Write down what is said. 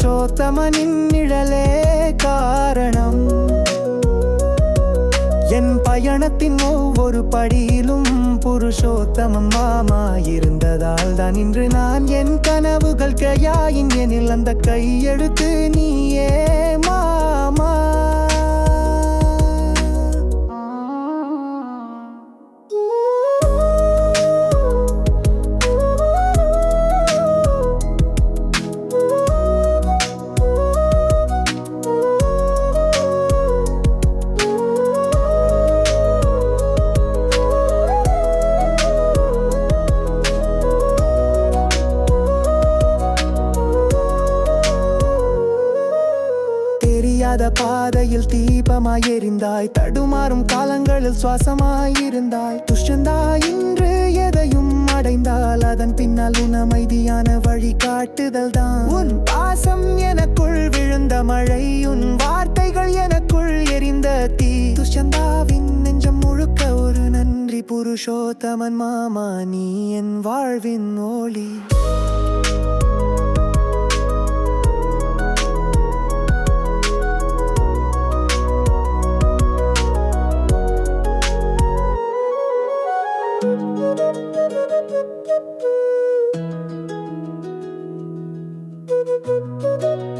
புருஷோத்தமனின் நிழலே காரணம் என் பயணத்தின் ஒவ்வொரு படியிலும் புருஷோத்தமம் மாமா இருந்ததால் தான் இன்று நான் என் கனவுகள் கையாயின் எனில் அந்த கையெழுத்து நீயே மாமா தெரியாத பாதையில் தீபமாய் எரிந்தாய் தடுமாறும் காலங்களில் சுவாசமாயிருந்தாய் துஷ்டந்தா இன்று எதையும் அடைந்தால் அதன் பின்னால் உன் அமைதியான வழி காட்டுதல் தான் உன் பாசம் எனக்குள் விழுந்த மழை உன் வார்த்தைகள் எனக்குள் எரிந்த தீ துஷ்யந்தாவின் நெஞ்சம் முழுக்க ஒரு நன்றி புருஷோத்தமன் மாமா நீ என் வாழ்வின் ஒளி Thank you.